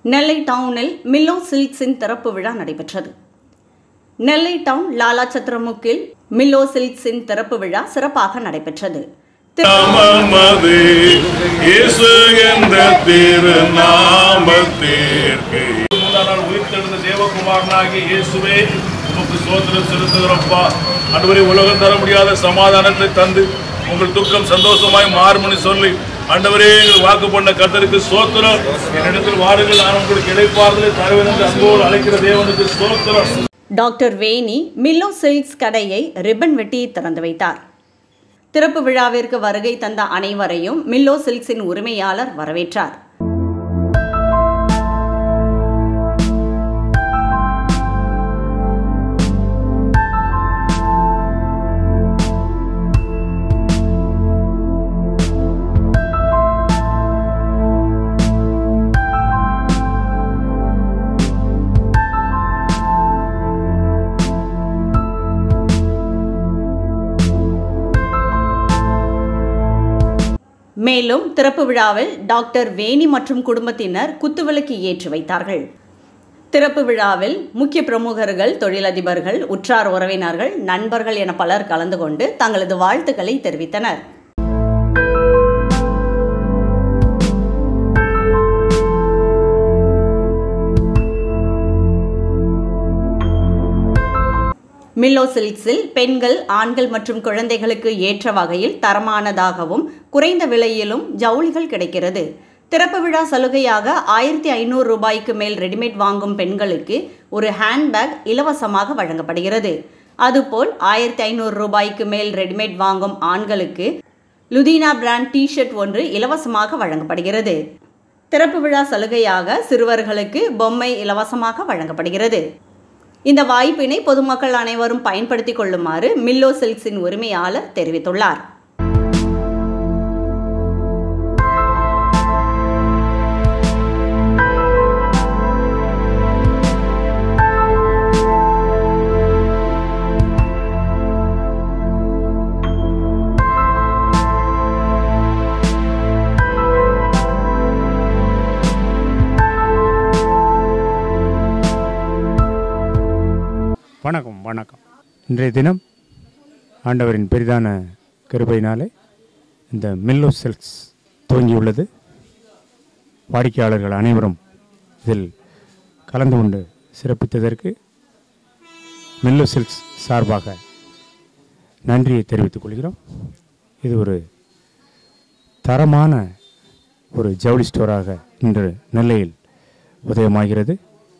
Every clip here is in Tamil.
நெல்லை டவுனில் மில்லோ சில்க்ஸின் திறப்பு விழா நடைபெற்றது நெல்லை டவுன் லாலா சத்திரமுக்கில் மில்லோ சில்க்ஸின் திறப்பு விழா சிறப்பாக நடைபெற்றது திரு- நாமமது இயேசு என்ற திருநாமத்திற்கு மூன்றாம் நாள் உயிர்த்தெழுந்த தேவகுமாரனாகிய இயேசுவே உமக்கு சோதனம் செலுத்துகிறப்பா அன்றுவரை உலகம் தர முடியாத சமாதானத்தை தந்து உங்கள் துக்கம் சந்தோஷமாய் மாறும்னு சொல்லி ஆண்டவரே எங்கள் வாக்கு பண்ண கத்தருக்கு சோத்திரம் என்னிடத்தில் வாருங்கள் நான் உங்களுக்கு இடைப்பாறுதலை தருவேன் என்று அன்போடு அழைக்கிற தேவனுக்கு சோத்திரம் டாக்டர் வேணி மில்லோ சில்க்ஸ் கடையை ரிப்பன் வெட்டி திறந்து வைத்தார் திறப்பு விழாவிற்கு வருகை தந்த அனைவரையும் மில்லோ சில்க்ஸின் உரிமையாளர் வரவேற்றார் மேலும் திறப்பு விழாவில் டாக்டர் வேணி மற்றும் குடும்பத்தினர் குத்துவிளக்கு ஏற்றி வைத்தார்கள் திறப்பு விழாவில் முக்கிய பிரமுகர்கள் தொழிலதிபர்கள் உற்றார் உறவினர்கள் நண்பர்கள் என பலர் கலந்து கொண்டு தங்களது வாழ்த்துக்களை தெரிவித்தனர் மில்லோ சில்க்ஸில் பெண்கள் ஆண்கள் மற்றும் குழந்தைகளுக்கு ஏற்ற வகையில் தரமானதாகவும் குறைந்த விலையிலும் ஜவுளிகள் கிடைக்கிறது திறப்பு விழா சலுகையாக ஆயிரத்தி ஐநூறு ரூபாய்க்கு மேல் ரெடிமேட் வாங்கும் பெண்களுக்கு ஒரு ஹேண்ட்பேக் இலவசமாக வழங்கப்படுகிறது அதுபோல் ஆயிரத்தி ஐநூறு ரூபாய்க்கு மேல் ரெடிமேட் வாங்கும் ஆண்களுக்கு லுதீனா பிராண்ட் டி ஷர்ட் ஒன்று இலவசமாக வழங்கப்படுகிறது திறப்பு விழா சலுகையாக சிறுவர்களுக்கு பொம்மை இலவசமாக வழங்கப்படுகிறது இந்த வாய்ப்பினை பொதுமக்கள் அனைவரும் பயன்படுத்திக் கொள்ளுமாறு மில்லோ சில்க்ஸின் உரிமையாளர் தெரிவித்துள்ளார் வணக்கம் வணக்கம் இன்றைய தினம் ஆண்டவரின் பெரிதான கிருபையினாலே இந்த மில்லோ சில்க்ஸ் துவங்கியுள்ளது வாடிக்கையாளர்கள் அனைவரும் இதில் கலந்து கொண்டு சிறப்பித்ததற்கு மில்லோ சில்க்ஸ் சார்பாக நன்றியை தெரிவித்துக் கொள்கிறோம் இது ஒரு தரமான ஒரு ஜவுளி ஸ்டோராக இன்று நெல்லையில் உதயமாகிறது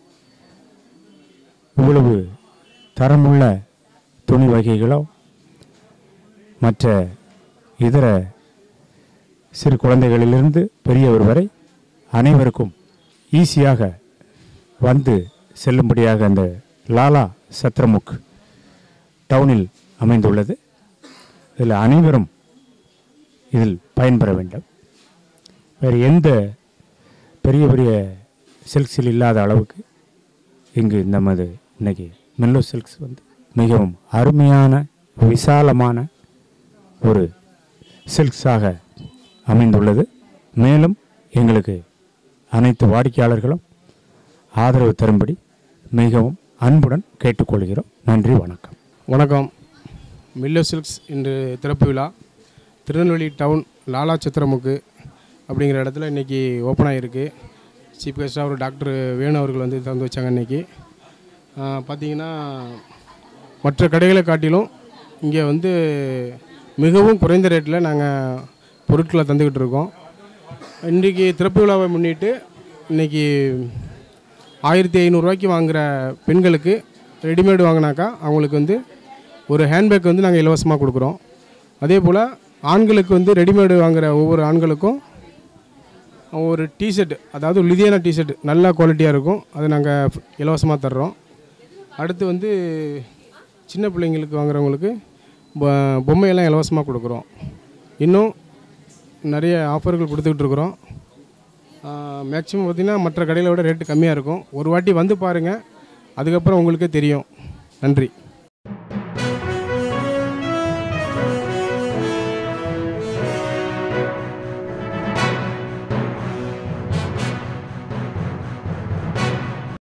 இவ்வளவு தரமுள்ள துணி வகைகளோ மற்ற இதர சிறு குழந்தைகளிலிருந்து பெரியவர் வரை அனைவருக்கும் ஈஸியாக வந்து செல்லும்படியாக அந்த லாலா சத்ரமுக் டவுனில் அமைந்துள்ளது இதில் அனைவரும் இதில் பயன்பெற வேண்டும் வேறு எந்த பெரிய பெரிய சில்க்ஸில் இல்லாத அளவுக்கு இங்கு நமது இன்னைக்கு மெல்லோ சில்க்ஸ் வந்து மிகவும் அருமையான விசாலமான ஒரு சில்க்ஸாக அமைந்துள்ளது மேலும் எங்களுக்கு அனைத்து வாடிக்கையாளர்களும் ஆதரவு தரும்படி மிகவும் அன்புடன் கேட்டுக்கொள்கிறோம் நன்றி வணக்கம் வணக்கம் மில்லோ சில்க்ஸ் இன்று திறப்பு விழா திருநெல்வேலி டவுன் லாலா சித்திரமுக்கு அப்படிங்கிற இடத்துல இன்றைக்கி ஓப்பன் ஆகிருக்கு சீஃப் கெஸ்ட்டாக ஒரு டாக்டர் வேணு அவர்கள் வந்து திறந்து வச்சாங்க இன்றைக்கி பார்த்தீங்கன்னா மற்ற கடைகளை காட்டிலும் இங்கே வந்து மிகவும் குறைந்த ரேட்டில் நாங்கள் பொருட்களை தந்துக்கிட்டு இருக்கோம் இன்றைக்கி திறப்பு விழாவை முன்னிட்டு இன்றைக்கி ஆயிரத்தி ஐநூறுரூவாய்க்கு வாங்குகிற பெண்களுக்கு ரெடிமேடு வாங்கினாக்கா அவங்களுக்கு வந்து ஒரு ஹேண்ட்பேக் வந்து நாங்கள் இலவசமாக கொடுக்குறோம் அதே போல் ஆண்களுக்கு வந்து ரெடிமேடு வாங்குகிற ஒவ்வொரு ஆண்களுக்கும் ஒரு டிஷர்ட் அதாவது லுதியானா டிஷர்ட் நல்ல குவாலிட்டியாக இருக்கும் அதை நாங்கள் இலவசமாக தர்றோம் அடுத்து வந்து சின்ன பிள்ளைங்களுக்கு வாங்குறவங்களுக்கு பொ- பொம்மையெல்லாம் இலவசமாக கொடுக்குறோம் இன்னும் நிறைய ஆஃபர்கள் கொடுத்துக்கிட்டு இருக்கிறோம் மேக்ஸிமம் பார்த்திங்கன்னா மற்ற கடைகளை விட ரேட்டு கம்மியாக இருக்கும் ஒரு வாட்டி வந்து பாருங்கள் அதுக்கப்புறம் உங்களுக்கே தெரியும் நன்றி